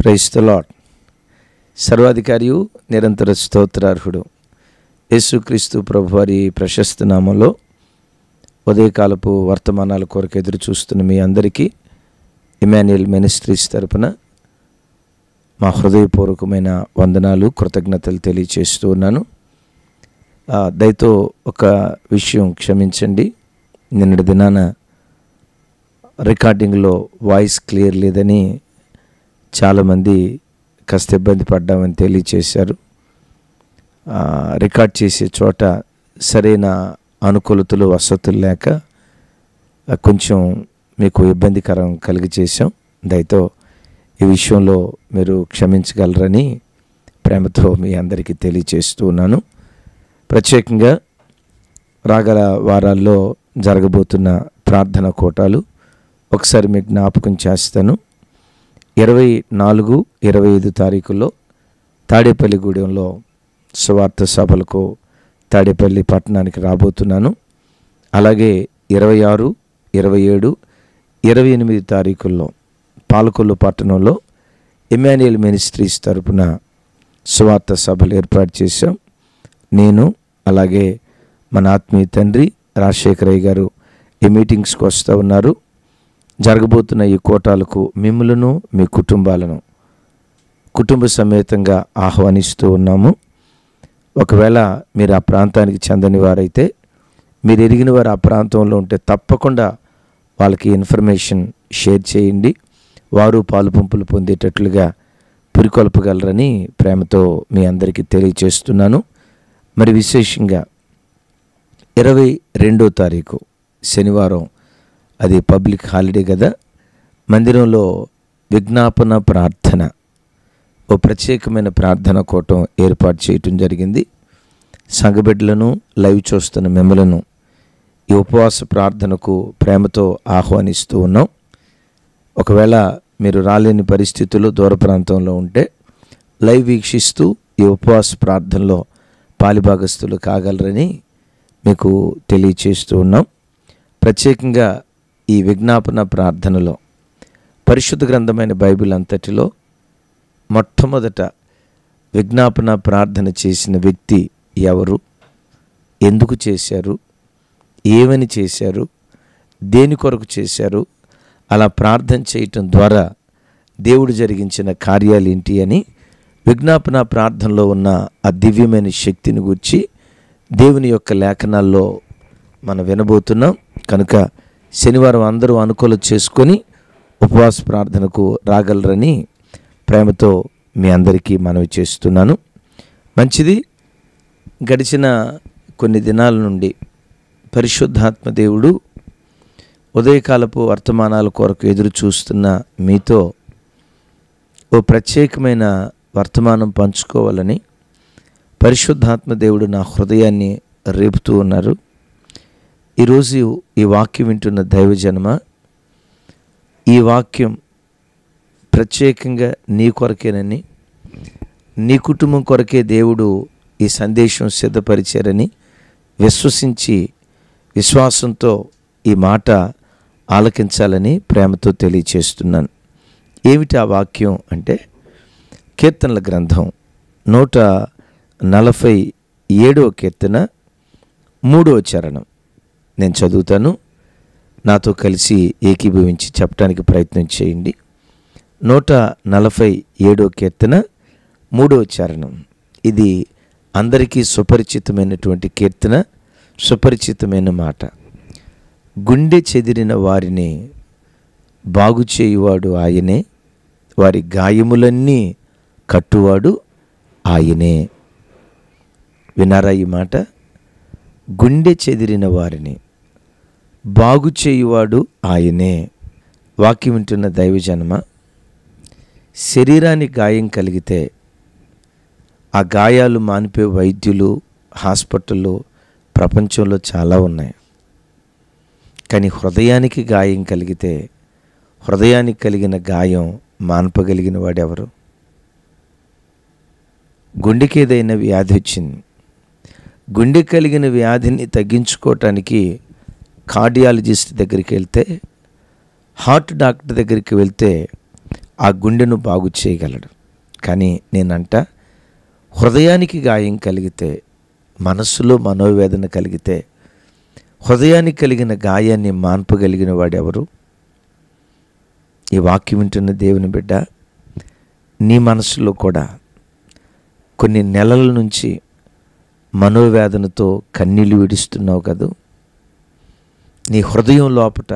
Price the lord సర్వాధికారియు నిరంతర స్తోత్రార్హుడు యేసుక్రీస్తు ప్రభువారి ప్రశస్త నామంలో ఉదయకాలపు వర్తమానాల కొరకు ఎదురు చూస్తున్న మీ అందరికీ ఇమాన్యుయల్ మినిస్ట్రీస్ తరపున మా హృదయపూర్వకమైన వందనాలు కృతజ్ఞతలు తెలియచేస్తూ ఉన్నాను ఆ, దయతో ఒక విషయం క్షమించండి నిన్నటి దినాన రికార్డింగ్లో వాయిస్ క్లియర్ లేదని చాలామంది కాస్త ఇబ్బంది పడ్డామని తెలియచేశారు ఆ, రికార్డ్ చేసే చోట సరైన అనుకూలతలు వసతులు లేక ఆ, కొంచెం మీకు ఇబ్బందికరం కలిగి చేశాం దయతో ఈ విషయంలో మీరు క్షమించగలరని ప్రేమతో మీ అందరికీ తెలియచేస్తూ ఉన్నాను ప్రత్యేకంగా రాగల వారాల్లో జరగబోతున్న ప్రార్థన కోటాలు ఒకసారి మీకు జ్ఞాపకం చేస్తాను ఇరవై నాలుగు ఇరవై ఐదు తారీఖుల్లో తాడేపల్లిగూడెంలో సువార్త సభలకు తాడేపల్లి పట్టణానికి రాబోతున్నాను అలాగే ఇరవై ఆరు ఇరవై ఏడు ఇరవై ఎనిమిది తారీఖుల్లో పాలకొల్లు పట్టణంలో ఇమాన్యుయల్ మినిస్ట్రీస్ తరపున సువార్త సభలు ఏర్పాటు చేశాం నేను అలాగే మన ఆత్మీయ తండ్రి రాజశేఖరయ్య గారు ఈ మీటింగ్స్కి వస్తూ ఉన్నారు జరగబోతున్న ఈ కోటాలకు మిమ్మలను మీ కుటుంబాలను కుటుంబ సమేతంగా ఆహ్వానిస్తూ ఉన్నాము ఒకవేళ మీరు ఆ ప్రాంతానికి చెందని వారైతే మీరు ఎరిగిన వారు ఆ ప్రాంతంలో ఉంటే తప్పకుండా వాళ్ళకి ఇన్ఫర్మేషన్ షేర్ చేయండి వారు పాలు పంపులు పొందేటట్లుగా పురికొల్పగలరని ప్రేమతో మీ అందరికీ తెలియచేస్తున్నాను మరి విశేషంగా ఇరవై రెండో తారీఖు శనివారం అది పబ్లిక్ హాలిడే కదా మందిరంలో విజ్ఞాపన ప్రార్థన ఓ ప్రత్యేకమైన ప్రార్థన కూటం ఏర్పాటు చేయటం జరిగింది సంఘబిడ్డలను లైవ్ చూస్తున్న మిమ్మలను ఈ ఉపవాస ప్రార్థనకు ప్రేమతో ఆహ్వానిస్తూ ఉన్నాం ఒకవేళ మీరు రాలేని పరిస్థితుల్లో దూర ప్రాంతంలో ఉంటే లైవ్ వీక్షిస్తూ ఈ ఉపవాస ప్రార్థనలో పాలిభాగస్తులు కాగలరని మీకు తెలియచేస్తూ ఉన్నాం ప్రత్యేకంగా ఈ విజ్ఞాపన ప్రార్థనలో పరిశుద్ధ గ్రంథమైన బైబిల్ అంతటిలో మొట్టమొదట విజ్ఞాపన ప్రార్థన చేసిన వ్యక్తి ఎవరు ఎందుకు చేశారు ఏమని చేశారు దేని కొరకు చేశారు అలా ప్రార్థన చేయటం ద్వారా దేవుడు జరిగించిన కార్యాలు ఏంటి అని విజ్ఞాపన ప్రార్థనలో ఉన్న ఆ దివ్యమైన శక్తిని గురించి దేవుని యొక్క లేఖనాల్లో మనం వినబోతున్నాం కనుక శనివారం అందరూ అనుకూలం చేసుకొని ఉపవాస ప్రార్థనకు రాగలరని ప్రేమతో మీ అందరికీ మనవి చేస్తున్నాను మంచిది గడిచిన కొన్ని దినాల నుండి పరిశుద్ధాత్మ దేవుడు ఉదయకాలపు వర్తమానాల కొరకు ఎదురు చూస్తున్న మీతో ఓ ప్రత్యేకమైన వర్తమానం పంచుకోవాలని పరిశుద్ధాత్మ దేవుడు నా హృదయాన్ని రేపుతూ ఉన్నారు ఈరోజు ఈ వాక్యం వింటున్న దైవజనమ ఈ వాక్యం ప్రత్యేకంగా నీ కొరకేనని నీ కుటుంబం కొరకే దేవుడు ఈ సందేశం సిద్ధపరిచారని విశ్వసించి విశ్వాసంతో ఈ మాట ఆలకించాలని ప్రేమతో తెలియచేస్తున్నాను ఏమిటి ఆ వాక్యం అంటే కీర్తనల గ్రంథం నూట నలభై ఏడవ కీర్తన మూడవ చరణం నేను చదువుతాను నాతో కలిసి ఏకీభవించి చెప్పడానికి ప్రయత్నం చేయండి నూట నలభై ఏడో కీర్తన మూడో చరణం ఇది అందరికీ సుపరిచితమైనటువంటి కీర్తన సుపరిచితమైన మాట గుండె చెదిరిన వారిని బాగు చేయువాడు ఆయనే వారి గాయములన్నీ కట్టువాడు ఆయనే వినారా ఈ మాట గుండె చెదిరిన వారిని బాగు చేయువాడు ఆయనే వాక్యం వింటున్న దైవజన్మ శరీరానికి గాయం కలిగితే ఆ గాయాలు మానిపే వైద్యులు హాస్పిటళ్ళు ప్రపంచంలో చాలా ఉన్నాయి కానీ హృదయానికి గాయం కలిగితే హృదయానికి కలిగిన గాయం మాన్పగలిగిన వాడెవరు గుండెకి ఏదైనా వ్యాధి వచ్చింది గుండె కలిగిన వ్యాధిని తగ్గించుకోవటానికి కార్డియాలజిస్ట్ దగ్గరికి వెళ్తే హార్ట్ డాక్టర్ దగ్గరికి వెళ్తే ఆ గుండెను బాగు చేయగలడు కానీ నేనంట హృదయానికి గాయం కలిగితే మనస్సులో మనోవేదన కలిగితే హృదయానికి కలిగిన గాయాన్ని మాన్పగలిగిన వాడెవరు ఈ వాక్యం వింటున్న దేవుని బిడ్డ నీ మనసులో కూడా కొన్ని నెలల నుంచి మనోవేదనతో కన్నీళ్ళు విడుస్తున్నావు కదూ నీ హృదయం లోపట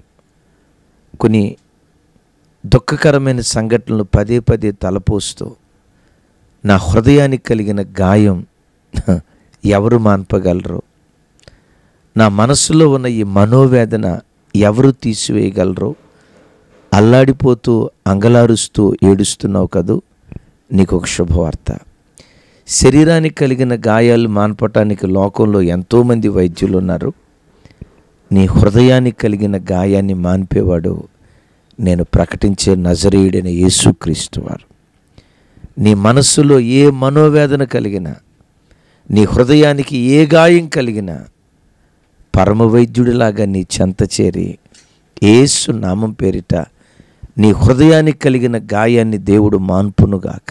కొన్ని దుఃఖకరమైన సంఘటనలు పదే పదే తలపోస్తూ నా హృదయానికి కలిగిన గాయం ఎవరు మాన్పగలరు నా మనస్సులో ఉన్న ఈ మనోవేదన ఎవరు తీసివేయగలరు అల్లాడిపోతూ అంగలారుస్తూ ఏడుస్తున్నావు కదూ నీకు ఒక శుభవార్త శరీరానికి కలిగిన గాయాలు మాన్పటానికి లోకంలో ఎంతోమంది వైద్యులు ఉన్నారు నీ హృదయానికి కలిగిన గాయాన్ని మాన్పేవాడు నేను ప్రకటించే నజరేయుడైన యేసుక్రీస్తు వారు నీ మనస్సులో ఏ మనోవేదన కలిగినా నీ హృదయానికి ఏ గాయం కలిగినా పరమ వైద్యుడిలాగా నీ చెంత చేరి ఏసు నామం పేరిట నీ హృదయానికి కలిగిన గాయాన్ని దేవుడు మాన్పునుగాక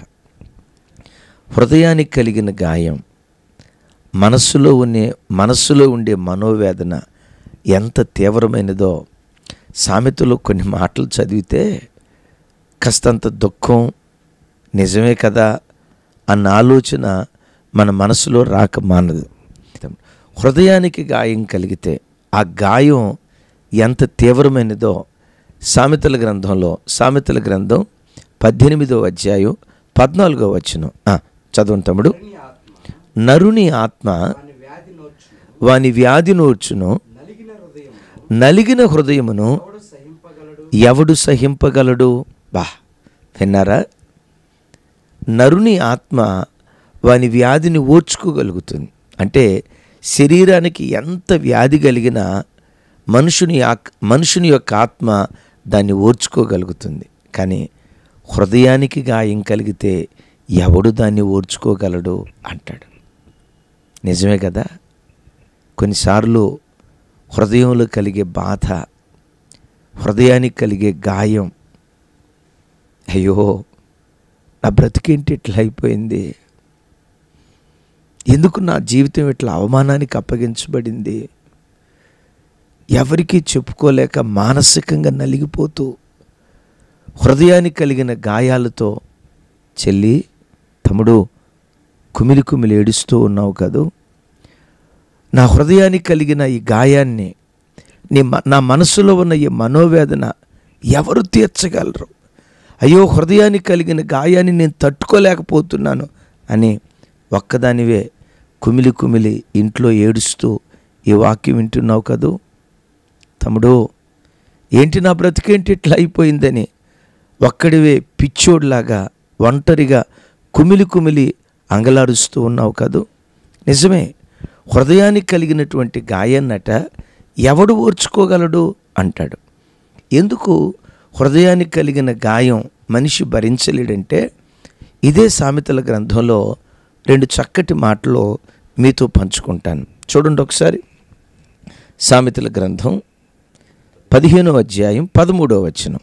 హృదయానికి కలిగిన గాయం మనస్సులో ఉండే మనస్సులో ఉండే మనోవేదన ఎంత తీవ్రమైనదో సామెతలో కొన్ని మాటలు చదివితే కాస్తంత దుఃఖం నిజమే కదా అన్న ఆలోచన మన మనసులో రాక మానదు హృదయానికి గాయం కలిగితే ఆ గాయం ఎంత తీవ్రమైనదో సామెతల గ్రంథంలో సామెతల గ్రంథం పద్దెనిమిదో అధ్యాయం పద్నాలుగో వచ్చును చదవండి తమ్ముడు నరుని ఆత్మ వాని వ్యాధి నోర్చును నలిగిన హృదయమును ఎవడు సహింపగలడు బా విన్నారా నరుని ఆత్మ వాని వ్యాధిని ఓర్చుకోగలుగుతుంది అంటే శరీరానికి ఎంత వ్యాధి కలిగినా మనుషుని ఆక్ మనుషుని యొక్క ఆత్మ దాన్ని ఓర్చుకోగలుగుతుంది కానీ హృదయానికి గాయం కలిగితే ఎవడు దాన్ని ఓర్చుకోగలడు అంటాడు నిజమే కదా కొన్నిసార్లు హృదయంలో కలిగే బాధ హృదయానికి కలిగే గాయం అయ్యో నా బ్రతికేంటి ఇట్లా అయిపోయింది ఎందుకు నా జీవితం ఇట్లా అవమానానికి అప్పగించబడింది ఎవరికీ చెప్పుకోలేక మానసికంగా నలిగిపోతూ హృదయానికి కలిగిన గాయాలతో చెల్లి తమ్ముడు కుమిలి కుమిలి ఏడుస్తూ ఉన్నావు కదూ నా హృదయానికి కలిగిన ఈ గాయాన్ని నీ మ- నా మనసులో ఉన్న ఈ మనోవేదన ఎవరు తీర్చగలరు అయ్యో హృదయానికి కలిగిన గాయాన్ని నేను తట్టుకోలేకపోతున్నాను అని ఒక్కదానివే కుమిలి కుమిలి ఇంట్లో ఏడుస్తూ ఈ వాక్యం వింటున్నావు కదూ తమ్ముడు ఏంటి నా బ్రతికేంటి ఇట్లా అయిపోయిందని ఒక్కడివే పిచ్చోడ్లాగా ఒంటరిగా కుమిలి కుమిలి అంగలారుస్తూ ఉన్నావు కదూ నిజమే హృదయానికి కలిగినటువంటి గాయాన్నట ఎవడు ఓర్చుకోగలడు అంటాడు ఎందుకు హృదయానికి కలిగిన గాయం మనిషి భరించలేడంటే ఇదే సామెతల గ్రంథంలో రెండు చక్కటి మాటలు మీతో పంచుకుంటాను చూడండి ఒకసారి సామెతల గ్రంథం పదిహేనో అధ్యాయం పదమూడో వచనం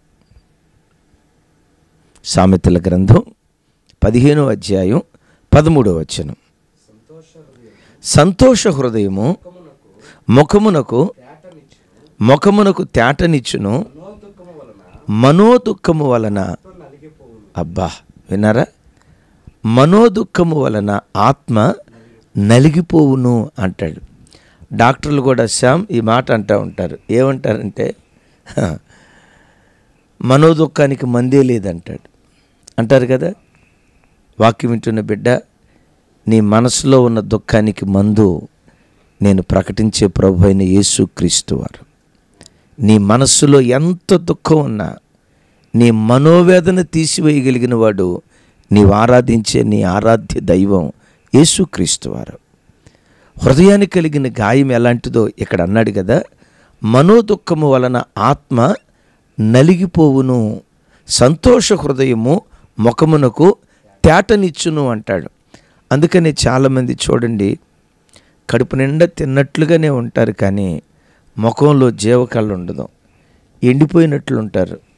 సామెతల గ్రంథం పదిహేనో అధ్యాయం పదమూడో వచనం సంతోష హృదయము ముఖమునకు ముఖమునకు తేటనిచ్చును మనోదుఖము వలన అబ్బా విన్నారా మనోదుఖము వలన ఆత్మ నలిగిపోవును అంటాడు డాక్టర్లు కూడా శ్యామ్ ఈ మాట అంటూ ఉంటారు ఏమంటారంటే "హ, మనోదుఖానికి మందే లేదంటాడు అంటారు కదా వాక్యం వింటున్న బిడ్డ నీ మనసులో ఉన్న దుఃఖానికి మందు నేను ప్రకటించే ప్రభు అయిన యేసుక్రీస్తు వారు నీ మనస్సులో ఎంత దుఃఖం ఉన్నా నీ మనోవేదన తీసివేయగలిగిన వాడు నీవు ఆరాధించే నీ ఆరాధ్య దైవం యేసుక్రీస్తు వారు హృదయానికి కలిగిన గాయం ఎలాంటిదో ఇక్కడ అన్నాడు కదా మనోదుఖము వలన ఆత్మ నలిగిపోవును సంతోష హృదయము ముఖమునకు తేటనిచ్చును అంటాడు అందుకని చాలామంది చూడండి కడుపు నిండా తిన్నట్లుగానే ఉంటారు కానీ ముఖంలో జీవకళ్ళు ఉండదు ఎండిపోయినట్లు ఉంటారు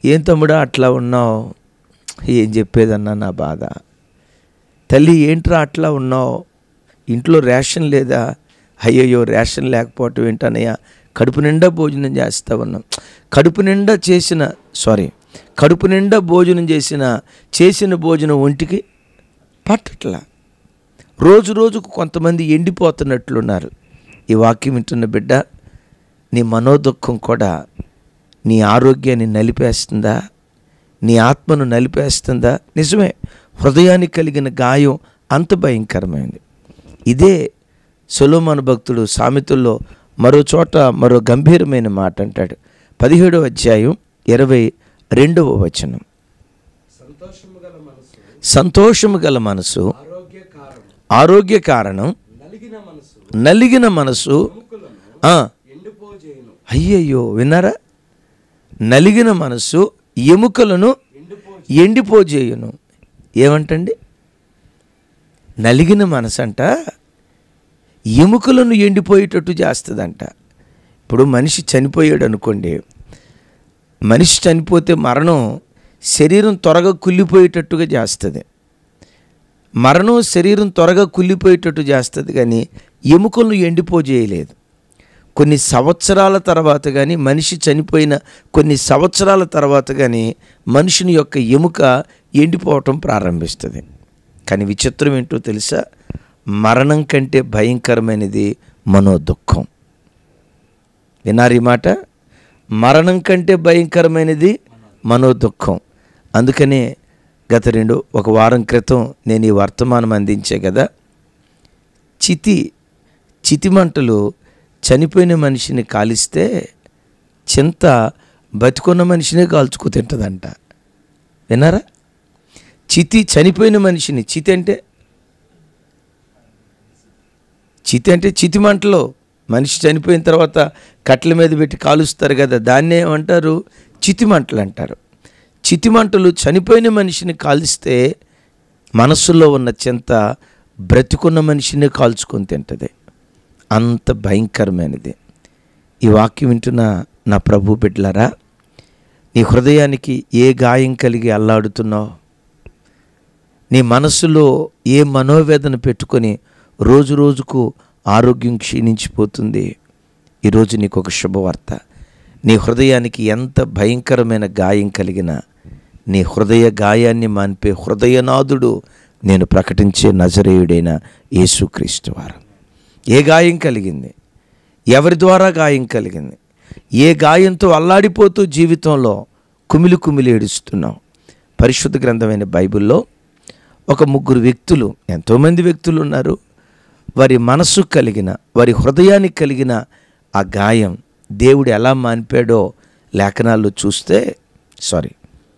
ఏం తమ్ముడా అట్లా ఉన్నావు ఏం చెప్పేదన్నా నా బాధ తల్లి ఏంట్రా అట్లా ఉన్నావు ఇంట్లో రేషన్ లేదా అయ్యయ్యో రేషన్ లేకపోవటం ఏంటనయ్యా కడుపు నిండా భోజనం చేస్తా ఉన్నాం కడుపు నిండా చేసిన సారీ కడుపు నిండా భోజనం చేసిన చేసిన భోజనం ఒంటికి పట్టట్లా రోజు రోజుకు కొంతమంది ఎండిపోతున్నట్లున్నారు ఈ వాక్యం వింటున్న బిడ్డ నీ మనోదుఖం కూడా నీ ఆరోగ్యాన్ని నలిపేస్తుందా నీ ఆత్మను నలిపేస్తుందా నిజమే హృదయానికి కలిగిన గాయం అంత భయంకరమైంది ఇదే సొలోమాను భక్తుడు సామెతల్లో మరో చోట మరో గంభీరమైన మాట అంటాడు పదిహేడవ అధ్యాయం ఇరవై రెండవ వచనం సంతోషము గల మనసు సంతోషము గల మనసు ఆరోగ్య కారణం ఆరోగ్య కారణం నలిగిన మనసు నలిగిన మనసు ఎముకలను ఆ, ఎండిపోజేయును అయ్యయ్యో విన్నారా నలిగిన మనసు ఎముకలను ఎండిపో ఎండిపోజేయును ఏమంటండి నలిగిన మనసంట ఎముకలను ఎండిపోయేటట్టు చేస్తుందంట ఇప్పుడు మనిషి చనిపోయాడు అనుకోండి మనిషి చనిపోతే మరణం శరీరం త్వరగా కుళ్ళిపోయేటట్టుగా చేస్తుంది మరణం శరీరం త్వరగా కుళ్ళిపోయేటట్టు చేస్తుంది కానీ ఎముకలను ఎండిపోజేయలేదు కొన్ని సంవత్సరాల తర్వాత కానీ మనిషి చనిపోయిన కొన్ని సంవత్సరాల తర్వాత కానీ మనుషుని యొక్క ఎముక ఎండిపోవటం ప్రారంభిస్తుంది కానీ విచిత్రం ఏంటో తెలుసా మరణం కంటే భయంకరమైనది మనో దుఃఖం విన్నారు ఈ మాట మరణం కంటే భయంకరమైనది మనో దుఃఖం అందుకనే గత రెండు ఒక వారం క్రితం నేను ఈ వర్తమానం అందించే కదా చితి చితిమంటలు చనిపోయిన మనిషిని కాలిస్తే చింత బతుకున్న మనిషినే కాల్చుకు తింటుందంట విన్నారా చితి చనిపోయిన మనిషిని చితి అంటే చితి అంటే చితి మంటలో మనిషి చనిపోయిన తర్వాత కట్ల మీద పెట్టి కాలుస్తారు కదా దాన్నే ఏమంటారు చితి మంటలు అంటారు చితి మంటలు చనిపోయిన మనిషిని కాల్స్తే మనస్సులో ఉన్న చింత బ్రతికున్న మనిషిని కాల్చుకొని తింటుంది అంత భయంకరమైనది ఈ వాక్యం వింటున్న నా ప్రభు బిడ్డలారా నీ హృదయానికి ఏ గాయం కలిగి అల్లాడుతున్నావు నీ మనస్సులో ఏ మనోవేదన పెట్టుకొని రోజు రోజుకు ఆరోగ్యం క్షీణించిపోతుంది ఈరోజు నీకు ఒక శుభవార్త నీ హృదయానికి ఎంత భయంకరమైన గాయం కలిగిన నీ హృదయ గాయాన్ని మాన్పే హృదయనాథుడు నేను ప్రకటించే నజరేయుడైన యేసుక్రీస్తు వారు ఏ గాయం కలిగింది ఎవరి ద్వారా గాయం కలిగింది ఏ గాయంతో అల్లాడిపోతూ జీవితంలో కుమిలి కుమిలి ఏడుస్తున్నావు పరిశుద్ధ గ్రంథమైన బైబిల్లో ఒక ముగ్గురు వ్యక్తులు ఎంతోమంది వ్యక్తులు ఉన్నారు వారి మనస్సు కలిగిన వారి హృదయానికి కలిగిన ఆ గాయం దేవుడు ఎలా మాన్పాడో లేఖనాల్లో చూస్తే సారీ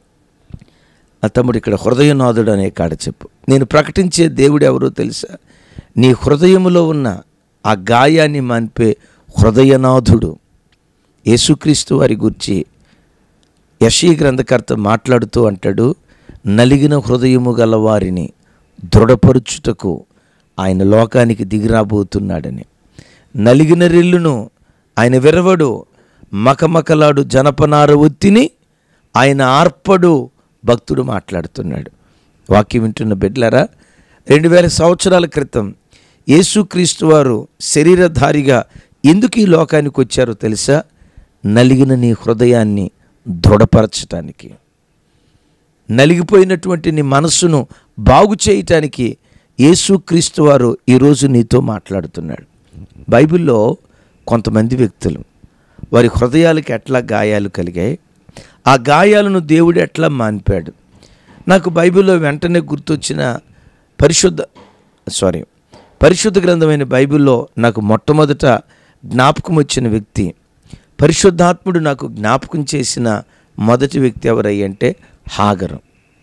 నా తమ్ముడు ఇక్కడ హృదయనాథుడు అనే కాడ చెప్పు నేను ప్రకటించే దేవుడు ఎవరో తెలుసా నీ హృదయములో ఉన్న ఆ గాయాన్ని మాన్పే హృదయనాథుడు యేసుక్రీస్తు వారి గురించి యశీ గ్రంథకర్త మాట్లాడుతూ అంటాడు నలిగిన హృదయము గల వారిని దృఢపరుచుటకు ఆయన లోకానికి దిగిరాబోతున్నాడని నలిగిన రెల్లును ఆయన విరవడు మకమకలాడు జనపనార ఒత్తిని ఆయన ఆర్పడు భక్తుడు మాట్లాడుతున్నాడు వాక్యం వింటున్న బిడ్డలారా రెండు వేల సంవత్సరాల క్రితం యేసుక్రీస్తు వారు శరీరధారిగా ఎందుకు ఈ లోకానికి వచ్చారో తెలుసా నలిగిన నీ హృదయాన్ని దృఢపరచటానికి నలిగిపోయినటువంటి నీ మనస్సును బాగు చేయటానికి యేసుక్రీస్తు వారు ఈరోజు నీతో మాట్లాడుతున్నాడు బైబిల్లో కొంతమంది వ్యక్తులు వారి హృదయాలకి ఎట్లా గాయాలు కలిగాయి ఆ గాయాలను దేవుడు ఎట్లా మాన్పాడు నాకు బైబిల్లో వెంటనే గుర్తొచ్చిన పరిశుద్ధ సారీ పరిశుద్ధ గ్రంథమైన బైబిల్లో నాకు మొట్టమొదట జ్ఞాపకం వచ్చిన వ్యక్తి పరిశుద్ధాత్ముడు నాకు జ్ఞాపకం చేసిన మొదటి వ్యక్తి ఎవరయ్యంటే హాగరు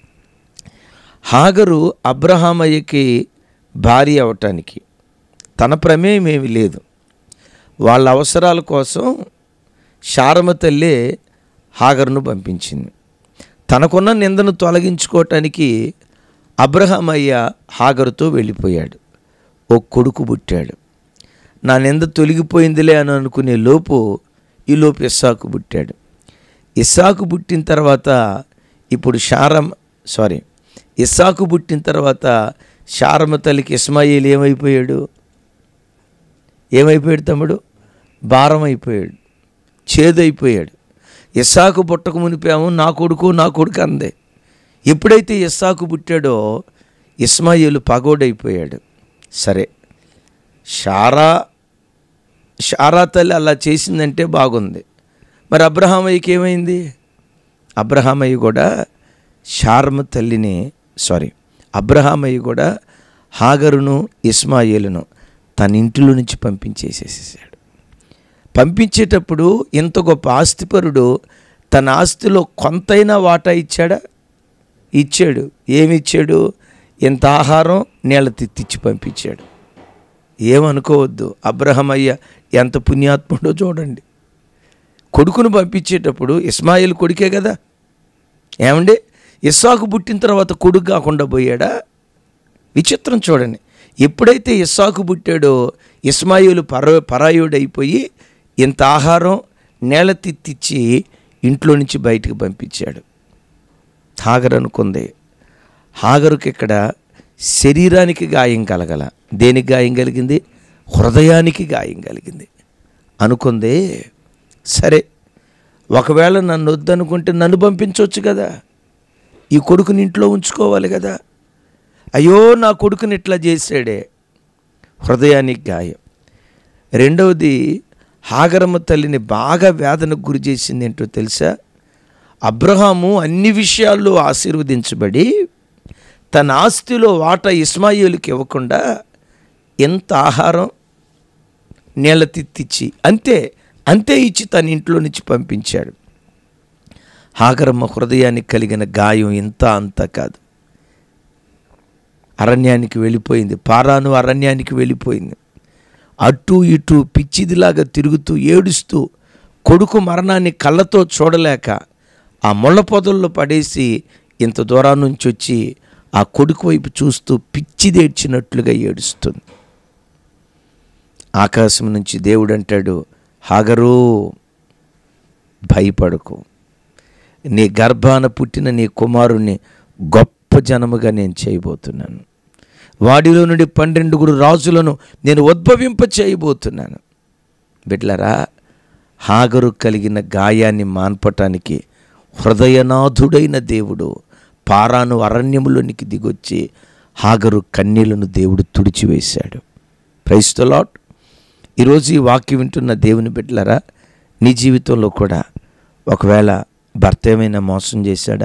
హాగరు అబ్రహామయ్యకి భార్య అవటానికి తన ప్రమేయం ఏమీ లేదు వాళ్ళ అవసరాల కోసం శారమ తల్లే హాగరును పంపించింది తనకున్న నిందను తొలగించుకోవటానికి అబ్రహమయ్య హాగరుతో వెళ్ళిపోయాడు ఓ కొడుకు పుట్టాడు నా నింద తొలగిపోయిందిలే అని అనుకునే లోపు ఈ లోపు ఇస్సాకు పుట్టాడు ఇస్సాకు పుట్టిన తర్వాత ఇప్పుడు షారం సారీ ఇస్సాకు పుట్టిన తర్వాత షారమ్మ తల్లికి ఇస్మాయిల్ ఏమైపోయాడు ఏమైపోయాడు తమ్ముడు భారం అయిపోయాడు చేదైపోయాడు ఇస్సాకు పుట్టక మునిపాము నా కొడుకు నా కొడుకు అందే ఎప్పుడైతే ఇస్సాకు పుట్టాడో ఇస్మాయిలు పగోడైపోయాడు సరే షారా షారా తల్లి అలా చేసిందంటే బాగుంది మరి అబ్రహామయ్యకి ఏమైంది అబ్రహామయ్య కూడా షారమ్మ తల్లిని సారీ అబ్రహామయ్య కూడా హాగరును ఇస్మాయిలును తన ఇంటిలో నుంచి పంపించేసేసాడు పంపించేటప్పుడు ఇంత గొప్ప ఆస్తిపరుడు తన ఆస్తిలో కొంతైనా వాటా ఇచ్చాడా ఇచ్చాడు ఏమి ఇచ్చాడు ఇంత ఆహారం నీళ్ళ తిత్తిచ్చి పంపించాడు ఏమనుకోవద్దు అబ్రహమయ్య ఎంత పుణ్యాత్ముడో చూడండి కొడుకును పంపించేటప్పుడు ఇస్మాయిల్ కొడుకే కదా ఏమండి ఇస్సాకు పుట్టిన తర్వాత కొడుకు కాకుండా పోయాడా విచిత్రం చూడండి ఎప్పుడైతే ఇస్సాకు పుట్టాడో ఇస్మాయిలు పర పరాయుడైపోయి ఇంత ఆహారం నేల తిత్తిచ్చి ఇంట్లో నుంచి బయటికి పంపించాడు హాగర్ అనుకుంది హాగరుకి ఇక్కడ శరీరానికి గాయం కలగల దేనికి గాయం కలిగింది హృదయానికి గాయం కలిగింది అనుకుంది సరే ఒకవేళ నన్ను వద్దనుకుంటే నన్ను పంపించవచ్చు కదా ఈ కొడుకుని ఇంట్లో ఉంచుకోవాలి కదా అయ్యో నా కొడుకుని ఇట్లా చేశాడే హృదయానికి గాయం రెండవది హాగరమ్మ తల్లిని బాగా వేదనకు గురి చేసింది ఏంటో తెలుసా అబ్రహాము అన్ని విషయాల్లో ఆశీర్వదించబడి తన ఆస్తిలో వాటా ఇస్మాయిల్కి ఇవ్వకుండా ఎంత ఆహారం నీళ్ళ తిత్తిచ్చి అంతే అంతే ఇచ్చి తన ఇంట్లో నుంచి పంపించాడు హాగరమ్మ హృదయానికి కలిగిన గాయం ఇంత అంత కాదు అరణ్యానికి వెళ్ళిపోయింది పారాను అరణ్యానికి వెళ్ళిపోయింది అటు ఇటు పిచ్చిదిలాగా తిరుగుతూ ఏడుస్తూ కొడుకు మరణాన్ని కళ్ళతో చూడలేక ఆ ముళ్ళ పొదల్లో పడేసి ఇంత దూరం నుంచి వచ్చి ఆ కొడుకు వైపు చూస్తూ పిచ్చిదేడ్చినట్లుగా ఏడుస్తుంది ఆకాశం నుంచి దేవుడు అంటాడు హాగరు భయపడకు నీ గర్భాన పుట్టిన నీ కుమారుణ్ణి గొప్ప జనముగా నేను చేయబోతున్నాను వాడిలో నుండి పన్నెండుగురు రాజులను నేను ఉద్భవింప చేయబోతున్నాను బిడ్లరా హాగరు కలిగిన గాయాన్ని మాన్పటానికి హృదయనాథుడైన దేవుడు పారాను అరణ్యములోనికి దిగొచ్చి హాగరు కన్నీళ్లను దేవుడు తుడిచివేశాడు ప్రైస్తలాట్ ఈరోజు ఈ వాక్యం వింటున్న దేవుని బిడ్డలరా నీ జీవితంలో కూడా ఒకవేళ భర్త ఏమైనా మోసం చేశాడా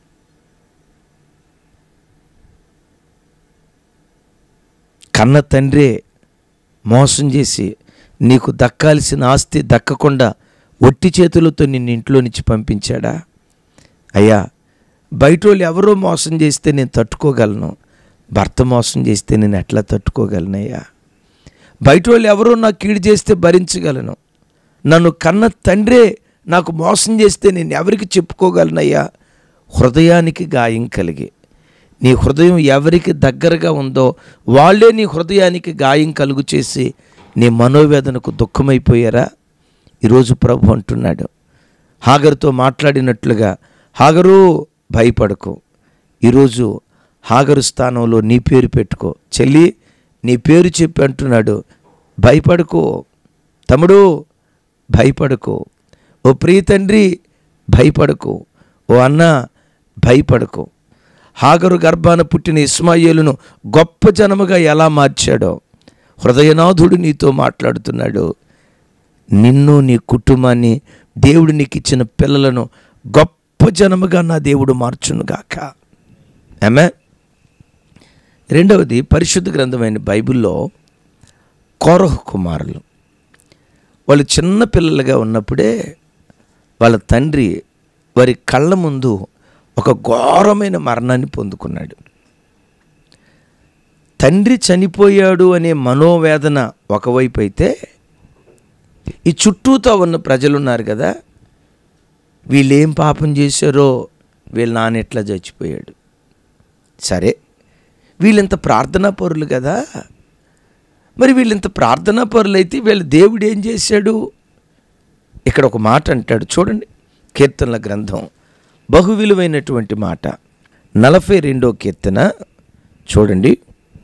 కన్న తండ్రే మోసం చేసి నీకు దక్కాల్సిన ఆస్తి దక్కకుండా ఒట్టి చేతులతో నిన్ను ఇంట్లో నుంచి పంపించాడా అయ్యా బయట వాళ్ళు ఎవరో మోసం చేస్తే నేను తట్టుకోగలను భర్త మోసం చేస్తే నేను ఎట్లా తట్టుకోగలనయ్యా బయట వాళ్ళు ఎవరో నాకు కీడు చేస్తే భరించగలను నన్ను కన్న తండ్రే నాకు మోసం చేస్తే నేను ఎవరికి చెప్పుకోగలనయ్యా హృదయానికి గాయం కలిగి నీ హృదయం ఎవరికి దగ్గరగా ఉందో వాళ్ళే నీ హృదయానికి గాయం కలుగు చేసి నీ మనోవేదనకు దుఃఖమైపోయారా ఈరోజు ప్రభు అంటున్నాడు హాగరుతో మాట్లాడినట్లుగా హాగరు భయపడకు ఈరోజు హాగరు స్థానంలో నీ పేరు పెట్టుకో చెల్లి నీ పేరు చెప్పి అంటున్నాడు భయపడకు తమ్ముడు భయపడకు ఓ ప్రియ తండ్రి భయపడకు ఓ అన్న భయపడకు హాగరు గర్భాన పుట్టిన ఇస్మాయిలును గొప్ప జనముగా ఎలా మార్చాడో హృదయనాథుడు నీతో మాట్లాడుతున్నాడు నిన్ను నీ కుటుంబాన్ని దేవుడు నీకు ఇచ్చిన పిల్లలను గొప్ప జనముగా నా దేవుడు మార్చునుగాక ఆమె రెండవది పరిశుద్ధ గ్రంథమైన బైబిల్లో కోరహ కుమారులు వాళ్ళు చిన్న పిల్లలుగా ఉన్నప్పుడే వాళ్ళ తండ్రి వారి కళ్ళ ముందు ఒక ఘోరమైన మరణాన్ని పొందుకున్నాడు తండ్రి చనిపోయాడు అనే మనోవేదన ఒకవైపు అయితే ఈ చుట్టూతో ఉన్న ప్రజలు ఉన్నారు కదా వీళ్ళేం పాపం చేశారో వీళ్ళ నాన్న ఎట్లా చచ్చిపోయాడు సరే వీళ్ళంత ప్రార్థనా పరులు కదా మరి వీళ్ళంత ప్రార్థనా పరులు అయితే వీళ్ళ దేవుడు ఏం చేశాడు ఇక్కడ ఒక మాట అంటాడు చూడండి కీర్తనల గ్రంథం బహు విలువైనటువంటి మాట నలభై రెండో కీర్తన చూడండి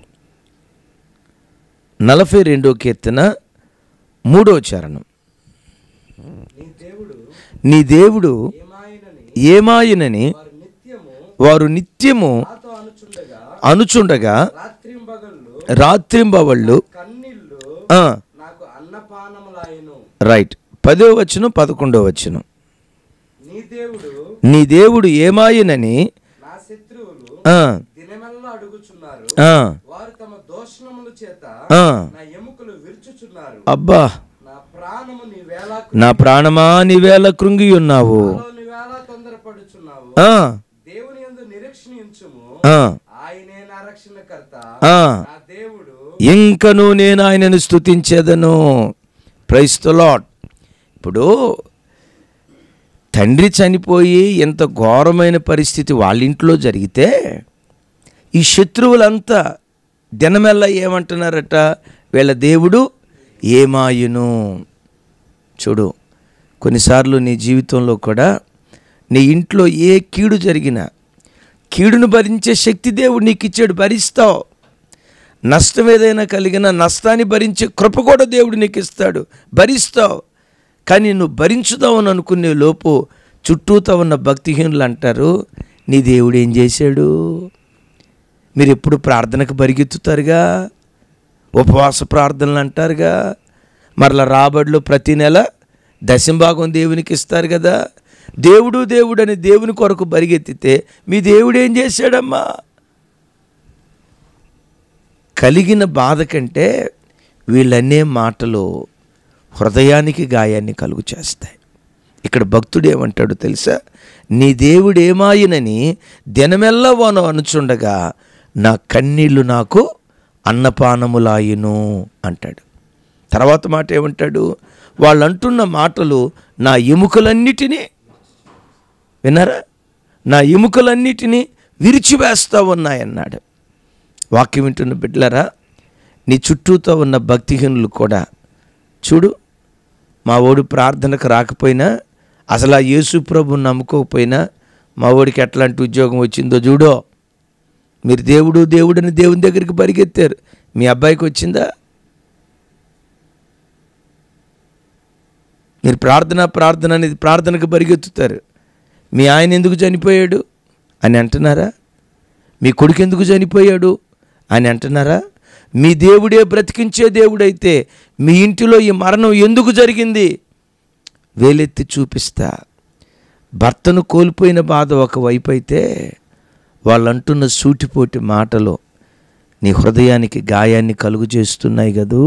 నలభై రెండో కీర్తన మూడో చరణం నీ దేవుడు నీ దేవుడు ఏమాయనని ఏమాయనని వారు నిత్యము వారు నిత్యము నాతో అనుచుండగా అనుచుండగా రాత్రింబగళ్ళు రాత్రింబవళ్ళు కన్నీళ్ళు ఆ, నాకు అన్నపానములాయను రైట్ పదో వచనం పదకొండో వచనం నీ దేవుడు నీ దేవుడు ఏమాయనని నా శత్రువులు ఆ, దినమెల్లా అడుగుచున్నారు ఆ, వారు తమ దోషణముల చేత ఆ. నా ఎముకలు విరుచుచున్నారు అబ్బా నా ప్రాణము నీ వేళ నా ప్రాణమా నీవేళ కృంగి ఉన్నావు నీ వేళ తొందరపడుచున్నావు ఆ, దేవుని యందు నిరీక్షణించుము ఆ, ఆయనే నా రక్షణకర్త ఆ. నా దేవుడు ఇంకను నేను ఆయనను స్తుతించేదను ప్రైస్తో లాడ్ ఇప్పుడు తండ్రి చనిపోయి ఎంత ఘోరమైన పరిస్థితి వాళ్ళ ఇంట్లో జరిగితే ఈ శత్రువులంతా దినమెల్లా ఏమంటున్నారట వీళ్ళ దేవుడు ఏమాయును చూడు కొన్నిసార్లు నీ జీవితంలో కూడా నీ ఇంట్లో ఏ కీడు జరిగినా కీడును భరించే శక్తి దేవుడు నీకు ఇచ్చాడు భరిస్తావు నష్టం ఏదైనా కలిగినా నష్టాన్ని భరించే కృప కూడా దేవుడు నీకు ఇస్తాడు భరిస్తావు కానీ నువ్వు భరించుదామని అనుకునే లోపు చుట్టూతో ఉన్న భక్తిహీనులు అంటారు నీ దేవుడు ఏం చేశాడు మీరు ఎప్పుడు ప్రార్థనకు పరిగెత్తుతారుగా ఉపవాస ప్రార్థనలు అంటారుగా మరలా రాబడిలో ప్రతి నెల దశంభాగం దేవునికి ఇస్తారు కదా దేవుడు దేవుడు అని దేవుని కొరకు పరిగెత్తితే మీ దేవుడు ఏం చేశాడమ్మా కలిగిన బాధ కంటే వీళ్ళనే మాటలు హృదయానికి గాయాన్ని కలుగు చేస్తాయి ఇక్కడ భక్తుడు ఏమంటాడు తెలుసా నీ దేవుడు ఏమాయినని దినమెల్లా వాను అనుచుండగా నా కన్నీళ్లు నాకు అన్నపానములాయును అంటాడు తర్వాత మాట ఏమంటాడు వాళ్ళు అంటున్న మాటలు నా ఎముకలన్నిటినీ విన్నారా నా ఎముకలన్నిటినీ విరిచివేస్తా ఉన్నాయన్నాడు వాక్యం వింటున్న బిడ్డలారా నీ చుట్టూతో ఉన్న భక్తిహీనులు కూడా చూడు మా ఓడు ప్రార్థనకు రాకపోయినా అసలు ఆ యేసు ప్రభుని నమ్ముకోకపోయినా మా ఓడికి ఎట్లాంటి ఉద్యోగం వచ్చిందో చూడో మీరు దేవుడు దేవుడని దేవుని దగ్గరికి పరిగెత్తారు మీ అబ్బాయికి వచ్చిందా మీరు ప్రార్థన ప్రార్థన అనేది ప్రార్థనకు పరిగెత్తుతారు మీ ఆయన ఎందుకు చనిపోయాడు అని అంటున్నారా మీ కొడుకు ఎందుకు చనిపోయాడు అని అంటున్నారా మీ దేవుడే బ్రతికించే దేవుడైతే మీ ఇంటిలో ఈ మరణం ఎందుకు జరిగింది వేలెత్తి చూపిస్తా భర్తను కోల్పోయిన బాధ ఒకవైపు అయితే వాళ్ళు అంటున్న సూటిపోటి మాటలు నీ హృదయానికి గాయాన్ని కలుగు చేస్తున్నాయి కదూ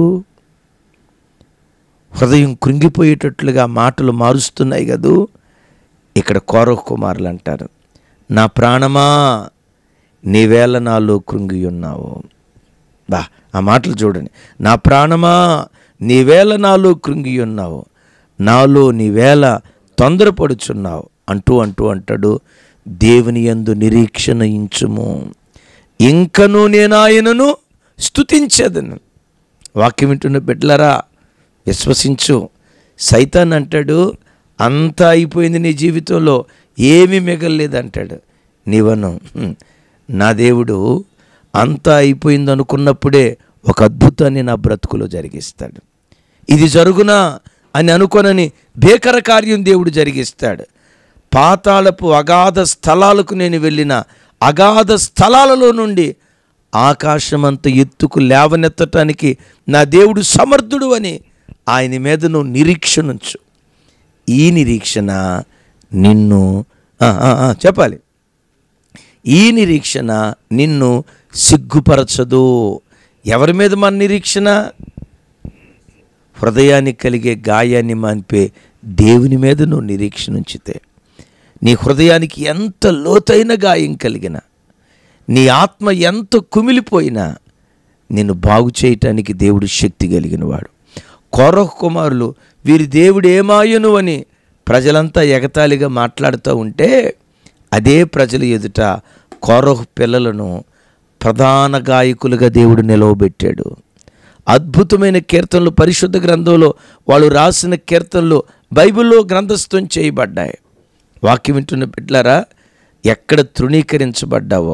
హృదయం కృంగిపోయేటట్లుగా మాటలు మారుస్తున్నాయి కదూ ఇక్కడ కౌరవ కుమారులు అంటారు నా ప్రాణమా నీవేళ నాలో కృంగి ఉన్నావు బా ఆ మాటలు చూడండి నా ప్రాణమా నీవేళ నాలో కృంగి ఉన్నావు నాలో నీవేళ తొందరపడుచున్నావు అంటూ అంటూ అంటాడు దేవుని యందు నిరీక్షణ ఇంచుము ఇంకను నేను ఆయనను స్తుతించదను వాక్యం వింటున్న బిడ్డలరా విశ్వసించు సైతాన్ అంటాడు అంతా అయిపోయింది నీ జీవితంలో ఏమీ మిగలలేదు అంటాడు నీవను "హ్మ్, నా దేవుడు అంతా అయిపోయింది అనుకున్నప్పుడే ఒక అద్భుతాన్ని నా బ్రతుకులో జరిగిస్తాడు ఇది జరుగునా అని అనుకొనని భీకర కార్యం దేవుడు జరిగిస్తాడు పాతాళపు అగాధ స్థలాలకు నేను వెళ్ళిన అగాధ స్థలాలలో నుండి ఆకాశమంత ఎత్తుకు లేవనెత్తటానికి నా దేవుడు సమర్థుడు అని ఆయన మీద నువ్వు నిరీక్షణుంచు ఈ నిరీక్షణ నిన్ను ఆ, ఆ, ఆ, చెప్పాలి ఈ నిరీక్షణ నిన్ను సిగ్గుపరచదు ఎవరి మీద మన నిరీక్షణ హృదయానికి కలిగే గాయాన్ని మాన్పే దేవుని మీద నువ్వు నిరీక్షణ ఉంచితే నీ హృదయానికి ఎంత లోతైన గాయం కలిగిన నీ ఆత్మ ఎంత కుమిలిపోయినా నిన్ను బాగు చేయటానికి దేవుడు శక్తి కలిగినవాడు కౌరవ కుమారులు వీరి దేవుడు ఏమాయను అని ప్రజలంతా ఎగతాళిగా మాట్లాడుతూ ఉంటే అదే ప్రజల ఎదుట కౌరవ పిల్లలను ప్రధాన గాయకులుగా దేవుడు నిలవబెట్టాడు అద్భుతమైన కీర్తనలు పరిశుద్ధ గ్రంథంలో వాళ్ళు రాసిన కీర్తనలు బైబిల్లో గ్రంథస్థం చేయబడ్డాయి వాక్యం వింటున్న బిడ్డలారా ఎక్కడ తృణీకరించబడ్డావో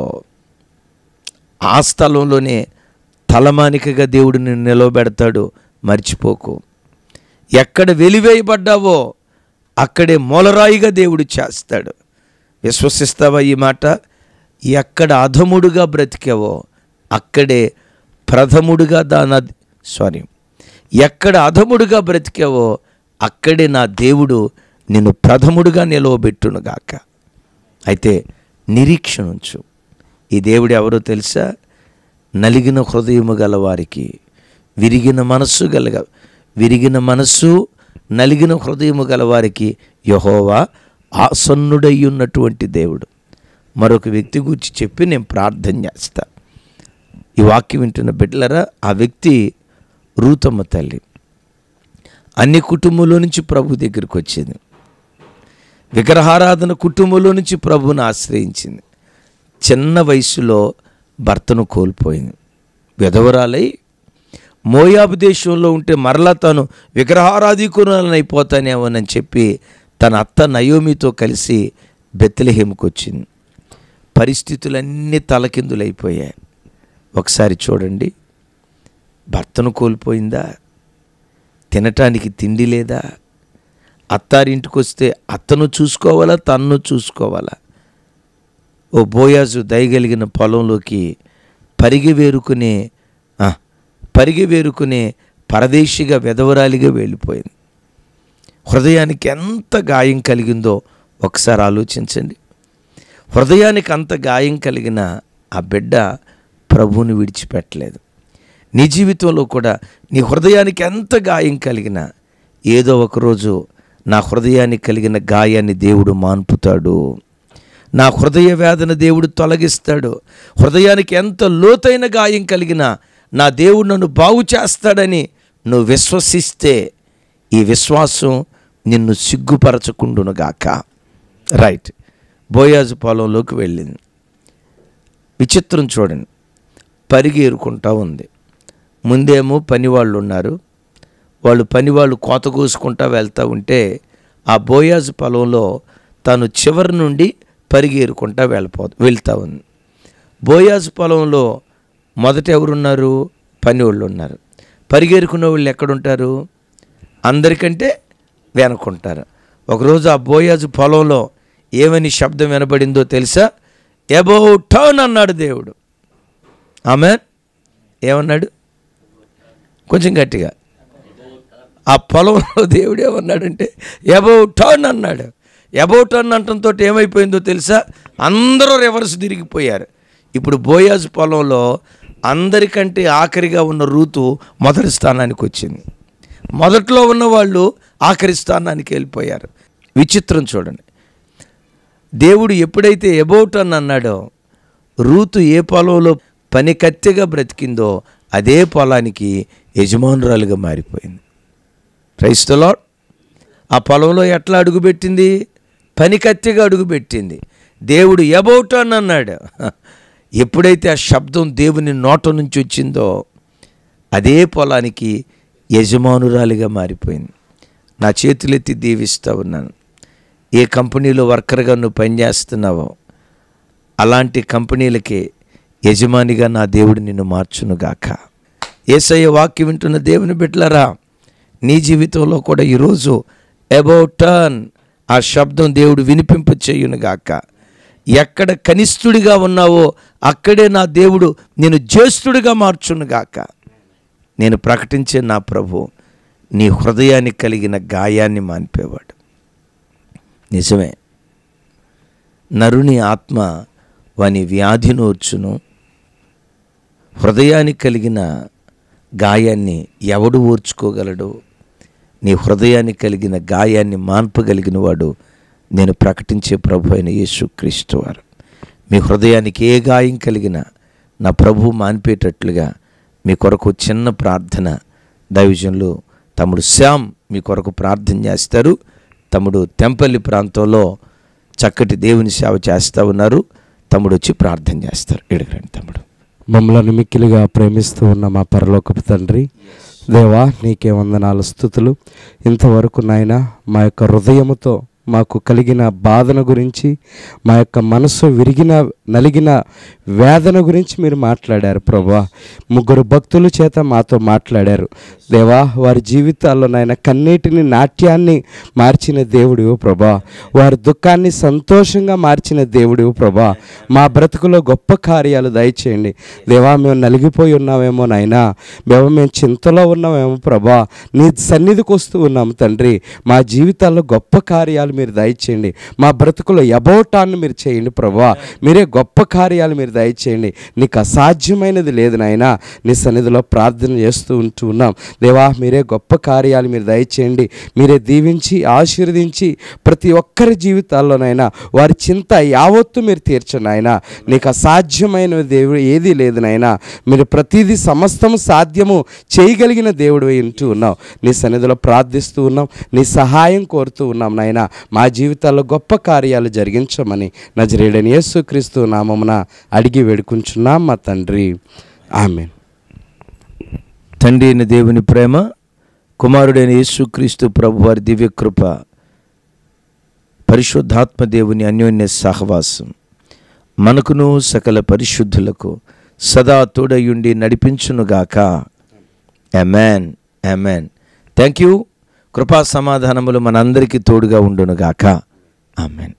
ఆ స్థలంలోనే తలమానికగా దేవుడు నిన్ను నిలవబెడతాడు మర్చిపోకు ఎక్కడ వెలివేయబడ్డావో అక్కడే మూలరాయిగా దేవుడు చేస్తాడు విశ్వసిస్తావా ఈ మాట ఎక్కడ అధముడుగా బ్రతికావో అక్కడే ప్రథముడుగా దాన సారీ ఎక్కడ అధముడుగా బ్రతికావో అక్కడే నా దేవుడు నిన్ను ప్రథముడుగా నిలవబెట్టునుగాక అయితే నిరీక్షణ ఉంచు ఈ దేవుడు ఎవరో తెలుసా నలిగిన హృదయము గల వారికి విరిగిన మనస్సు గలగ విరిగిన మనస్సు నలిగిన హృదయము గల వారికి యహోవా ఆసన్నుడై ఉన్నటువంటి దేవుడు మరొక వ్యక్తి గురించి చెప్పి నేను ప్రార్థన చేస్తా ఈ వాక్యం వింటున్న బిడ్డలరా ఆ వ్యక్తి రూతమ్మ తల్లి అన్ని కుటుంబంలో నుంచి ప్రభు దగ్గరికి వచ్చింది విగ్రహారాధన కుటుంబంలో నుంచి ప్రభువుని ఆశ్రయించింది చిన్న వయసులో భర్తను కోల్పోయింది విధవరాలై మోయాబు దేశంలో ఉంటే మరలా తాను విగ్రహారాధికురాలనైపోతానేమోనని చెప్పి తన అత్త నయోమితో కలిసి బెత్తలహేముకు వచ్చింది పరిస్థితులన్నీ తలకిందులైపోయాయి ఒకసారి చూడండి భర్తను కోల్పోయిందా తినటానికి తిండి లేదా అత్తారింటికి వస్తే అత్తను చూసుకోవాలా తన్ను చూసుకోవాలా ఓ బోయాజు దయగలిగిన పొలంలోకి పరిగి వేరుకునే ఆ, పరిగి వేరుకునే పరదేశిగా వెధవరాలిగా వెళ్ళిపోయింది హృదయానికి ఎంత గాయం కలిగిందో ఒకసారి ఆలోచించండి హృదయానికి అంత గాయం కలిగిన ఆ బిడ్డ ప్రభువుని విడిచిపెట్టలేదు నీ జీవితంలో కూడా నీ హృదయానికి ఎంత గాయం కలిగినా ఏదో ఒకరోజు నా హృదయానికి కలిగిన గాయాన్ని దేవుడు మాన్పుతాడు నా హృదయ వేదన దేవుడు తొలగిస్తాడు హృదయానికి ఎంత లోతైన గాయం కలిగినా నా దేవుడు నన్ను బాగు చేస్తాడని నువ్వు విశ్వసిస్తే ఈ విశ్వాసం నిన్ను సిగ్గుపరచకుండునుగాక రైట్ బోయాజు పొలంలోకి వెళ్ళింది విచిత్రం చూడండి పరిగేరుకుంటా ఉంది ముందేమో పనివాళ్ళు ఉన్నారు వాళ్ళు పనివాళ్ళు కోత కోసుకుంటా వెళ్తూ ఉంటే ఆ బోయాజు పొలంలో తను చివరి నుండి పరిగేరుకుంటా వెళ్ళిపో వెళ్తూ ఉంది బోయాజు పొలంలో మొదట ఎవరున్నారు పని వాళ్ళు ఉన్నారు పరిగెరుకున్న వాళ్ళు ఎక్కడుంటారు అందరికంటే వెనుకుంటారు ఒకరోజు ఆ బోయాజు పొలంలో ఏమని శబ్దం వినబడిందో తెలుసా ఎబో టర్న్ అన్నాడు దేవుడు ఆమె ఏమన్నాడు కొంచెం గట్టిగా ఆ పొలంలో దేవుడు ఏమన్నాడంటే అబౌట్ టర్న్ అన్నాడు అబౌట్ టర్న్ అంటంతో ఏమైపోయిందో తెలుసా అందరూ రివర్స్ తిరిగిపోయారు ఇప్పుడు బోయాజ్ పొలంలో అందరికంటే ఆఖరిగా ఉన్న రూతు మొదటి స్థానానికి వచ్చింది మొదట్లో ఉన్న వాళ్ళు ఆఖరి స్థానానికి వెళ్ళిపోయారు విచిత్రం చూడండి దేవుడు ఎప్పుడైతే ఎబౌట్ అని అన్నాడో రూతు ఏ పొలంలో పని కత్తిగా బ్రతికిందో అదే పొలానికి యజమానురాలుగా మారిపోయింది క్రైస్తలో ఆ పొలంలో ఎట్లా అడుగుపెట్టింది పని కత్తిగా అడుగుపెట్టింది దేవుడు ఎబౌట్ అని అన్నాడు ఎప్పుడైతే ఆ శబ్దం దేవుని నోట నుంచి వచ్చిందో అదే పొలానికి యజమానురాలిగా మారిపోయింది నా చేతులెత్తి దీవిస్తూ ఉన్నాను ఏ కంపెనీలో వర్కర్గా నువ్వు పనిచేస్తున్నావో అలాంటి కంపెనీలకే యజమానిగా నా దేవుడు నిన్ను మార్చునుగాక ఏసయ్య వాక్యం వింటున్న దేవుని బిడ్డలారా నీ జీవితంలో కూడా ఈరోజు అబౌట్ టర్న్ ఆ శబ్దం దేవుడు వినిపింప చేయునుగాక ఎక్కడ కనిష్ఠుడిగా ఉన్నావో అక్కడే నా దేవుడు నేను జ్యేష్ఠుడిగా మార్చునుగాక నేను ప్రకటించే నా ప్రభు నీ హృదయానికి కలిగిన గాయాన్ని మాన్పేవాడు నిజమే నరుని ఆత్మ వాని వ్యాధి నోర్చును హృదయానికి కలిగిన గాయాన్ని ఎవడు ఓర్చుకోగలడు నీ హృదయానికి కలిగిన గాయాన్ని మాన్పగలిగిన వాడు నేను ప్రకటించే ప్రభు అయిన యేసుక్రీస్తు వారు మీ హృదయానికి ఏ గాయం కలిగినా నా ప్రభు మాన్పేటట్లుగా మీ కొరకు చిన్న ప్రార్థన దైవజనులు తమ్ముడు శ్యామ్ మీ కొరకు ప్రార్థన చేస్తారు తమ్ముడు తెంపల్లి ప్రాంతంలో చక్కటి దేవుని సేవ చేస్తూ ఉన్నారు తమ్ముడు వచ్చి ప్రార్థన చేస్తారు ఎడగండి తమ్ముడు మమ్మల్ని మిక్కిలిగా ప్రేమిస్తూ ఉన్న మా పరలోకపు తండ్రి దేవా నీకే వందనాలు స్థుతులు ఇంతవరకు నాయన మా యొక్క హృదయముతో మాకు కలిగిన బాధన గురించి మా యొక్క మనసు విరిగిన నలిగిన వేదన గురించి మీరు మాట్లాడారు ప్రభా ముగ్గురు భక్తుల చేత మాతో మాట్లాడారు దేవా వారి జీవితాల్లో నాయన కన్నీటిని నాట్యాన్ని మార్చిన దేవుడివు ప్రభా వారి దుఃఖాన్ని సంతోషంగా మార్చిన దేవుడివు ప్రభా మా బ్రతుకులో గొప్ప కార్యాలు దయచేయండి దేవా మేము నలిగిపోయి ఉన్నామేమో నాయనా దేవా మేము చింతలో ఉన్నామేమో ప్రభా నీ సన్నిధికి వస్తూ ఉన్నాము తండ్రి మా జీవితాల్లో గొప్ప కార్యాలు మీరు దయచేయండి మా బ్రతుకులో యబోటాన్ని మీరు చేయండి ప్రభా మీరే గొప్ప కార్యాలు మీరు దయచేయండి నీకు అసాధ్యమైనది లేదు నాయనా నీ సన్నిధిలో ప్రార్థన చేస్తూ ఉంటూ ఉన్నాం దేవా మీరే గొప్ప కార్యాలు మీరు దయచేయండి మీరే దీవించి ఆశీర్వదించి ప్రతి ఒక్కరి జీవితాల్లోనైనా వారి చింత యావత్తు మీరు తీర్చండి ఆయన నీకు అసాధ్యమైన దేవుడు ఏదీ లేదు నాయనా మీరు ప్రతిదీ సమస్తం సాధ్యము చేయగలిగిన దేవుడు వింటూ ఉన్నాం నీ సన్నిధిలో ప్రార్థిస్తూ ఉన్నాం నీ సహాయం కోరుతూ ఉన్నాం నాయన మా జీవితాల్లో గొప్ప కార్యాలు జరిగించమని నజరేడని యేసుక్రీస్తు నామమున అడిగి వేడుకుంటున్నాం మా తండ్రి ఆమెన్ తండ్రి అయిన దేవుని ప్రేమ కుమారుడైన యేసుక్రీస్తు ప్రభు వారి దివ్యకృప పరిశుద్ధాత్మ దేవుని అన్యోన్య సహవాసం మనకును సకల పరిశుద్ధులకు సదా తోడయుండి నడిపించునుగాక అమెన్ అమెన్ థ్యాంక్ యూ కృపా సమాధానములు మనందరికీ తోడుగా ఉండునుగాక ఆమెన్